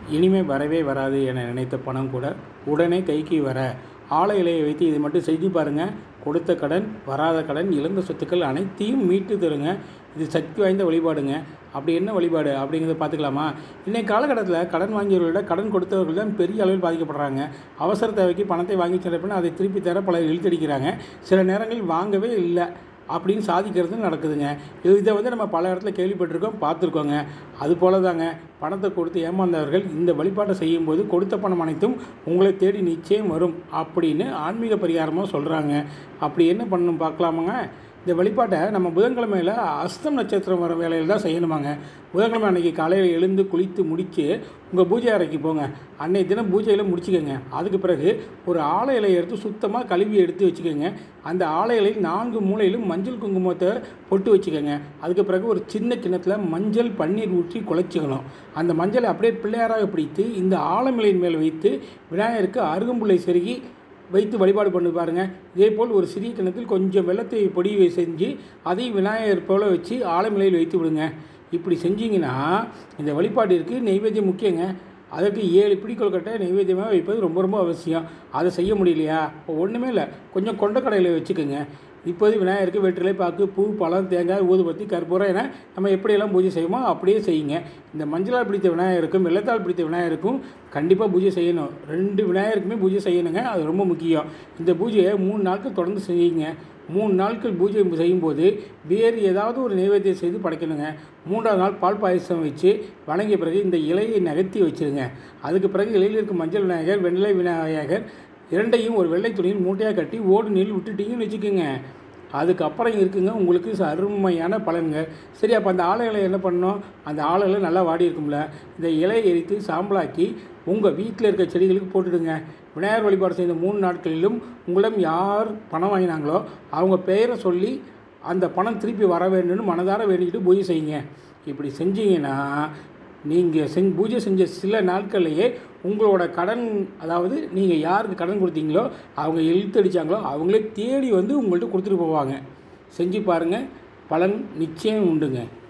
இனிமே வரவே வராது என நினைத்த பணம் கூட உடனே கைக்கு வர ஆலை இலையை வைத்து இதை மட்டும் செஞ்சு பாருங்கள் கொடுத்த கடன் வராத கடன் இழந்த சொத்துக்கள் அனைத்தையும் மீட்டு தருங்க இது சக்தி வாய்ந்த வழிபாடுங்க அப்படி என்ன வழிபாடு அப்படிங்கிறத பார்த்துக்கலாமா இன்றைக்கு காலகட்டத்தில் கடன் வாங்கியவர்களை கடன் கொடுத்தவர்கள் தான் பெரிய அளவில் பாதிக்கப்படுறாங்க அவசர தேவைக்கு பணத்தை வாங்கி சென்ற பின் அதை திருப்பி தர பலர் இழுத்தடிக்கிறாங்க சில நேரங்களில் வாங்கவே இல்லை அப்படின்னு சாதிக்கிறது நடக்குதுங்க இது இதை வந்து நம்ம பல இடத்துல கேள்விப்பட்டிருக்கோம் பார்த்துருக்கோங்க அது போல தாங்க பணத்தை கொடுத்து ஏமாந்தவர்கள் இந்த வழிபாட்டை செய்யும்போது கொடுத்த பணம் அனைத்தும் உங்களை தேடி நிச்சயம் வரும் அப்படின்னு ஆன்மீக பரிகாரமாக சொல்கிறாங்க அப்படி என்ன பண்ணணும் பார்க்கலாமாங்க இந்த வழிபாட்டை நம்ம புதன்கிழமையில் அஸ்தம் நட்சத்திரம் வர வேலையில் தான் செய்யணுமாங்க புதன்கிழமை அன்றைக்கி காலையில் எழுந்து குளித்து முடித்து உங்கள் பூஜை அறைக்கு போங்க அன்னைய தினம் பூஜையில் முடிச்சுக்கோங்க அதுக்கு பிறகு ஒரு ஆலை இலையை எடுத்து சுத்தமாக கழுவி எடுத்து வச்சுக்கோங்க அந்த ஆலை இலையில் நான்கு மூலையிலும் மஞ்சள் குங்குமத்தை பொட்டு வச்சுக்கோங்க அதுக்கு பிறகு ஒரு சின்ன கிண்ணத்தில் மஞ்சள் பன்னீர் ஊற்றி குழைச்சிக்கணும் அந்த மஞ்சளை அப்படியே பிள்ளையாராக பிடித்து இந்த ஆலமிலையின் மேல் வைத்து விநாயகருக்கு அருகம்புல்லை செருகி வைத்து வழிபாடு பண்ணி பாருங்கள் இதேபோல் ஒரு சிறிய கிணத்தில் கொஞ்சம் வெள்ளத்தை பொடி செஞ்சு அதையும் விநாயகர் போல வச்சு ஆலமிலையில் வைத்து விடுங்க இப்படி செஞ்சீங்கன்னா இந்த வழிபாட்டிற்கு நெய்வேத்தியம் முக்கியங்க அதற்கு ஏழு பிடிக்கொள்கட்டை நைவேத்தியமாக வைப்பது ரொம்ப ரொம்ப அவசியம் அதை செய்ய முடியலையா இப்போ ஒன்றுமே இல்லை கொஞ்சம் கொண்டக்கடையில் வச்சுக்கோங்க இப்போது விநாயகருக்கு வெற்றிலை பாக்கு பூ பழம் தேங்காய் ஊதுபத்தி கற்பூரம் என நம்ம எப்படியெல்லாம் பூஜை செய்வோமோ அப்படியே செய்யுங்க இந்த மஞ்சளால் பிடித்த விநாயகருக்கும் வெள்ளத்தால் பிடித்த விநாயகருக்கும் கண்டிப்பாக பூஜை செய்யணும் ரெண்டு விநாயகருக்குமே பூஜை செய்யணுங்க அது ரொம்ப முக்கியம் இந்த பூஜையை மூணு நாட்கள் தொடர்ந்து செய்யுங்க மூணு நாட்கள் பூஜை செய்யும்போது வேறு ஏதாவது ஒரு நைவேத்தியம் செய்து படைக்கணுங்க மூன்றாவது நாள் பால் பாயசம் வச்சு வணங்கிய பிறகு இந்த இலையை நகர்த்தி வச்சுருங்க அதுக்கு பிறகு இலையில் இருக்கும் மஞ்சள் விநாயகர் வெள்ளை விநாயகர் இரண்டையும் ஒரு வெள்ளை துணியில் மூட்டையாக கட்டி ஓடு நெல் விட்டுட்டீங்கன்னு வச்சுக்கோங்க அதுக்கப்புறம் இருக்குங்க உங்களுக்கு ச- அருமையான பலன்ங்க சரி அப்போ அந்த ஆலை இலை என்ன பண்ணணும் அந்த ஆலை இலை நல்லா வாடி இருக்கும்ல இந்த இலையை எரித்து சாம்பலாக்கி உங்கள் வீட்டில் இருக்க செடிகளுக்கு போட்டுடுங்க விநாயகர் வழிபாடு செய்த மூணு நாட்களிலும் உங்களிடம் யார் பணம் வாங்கினாங்களோ அவங்க பெயரை சொல்லி அந்த பணம் திருப்பி வர வேண்டும்னு மனதார வேண்டிக்கிட்டு பூஜை செய்யுங்க இப்படி செஞ்சீங்கன்னா நீங்கள் செஞ் பூஜை செஞ்ச சில நாட்கள்லையே உங்களோட கடன் அதாவது நீங்கள் யாருக்கு கடன் கொடுத்தீங்களோ அவங்க இழுத்தடிச்சாங்களோ அவங்களே தேடி வந்து உங்கள்கிட்ட கொடுத்துட்டு போவாங்க செஞ்சு பாருங்கள் பலன் நிச்சயம் உண்டுங்க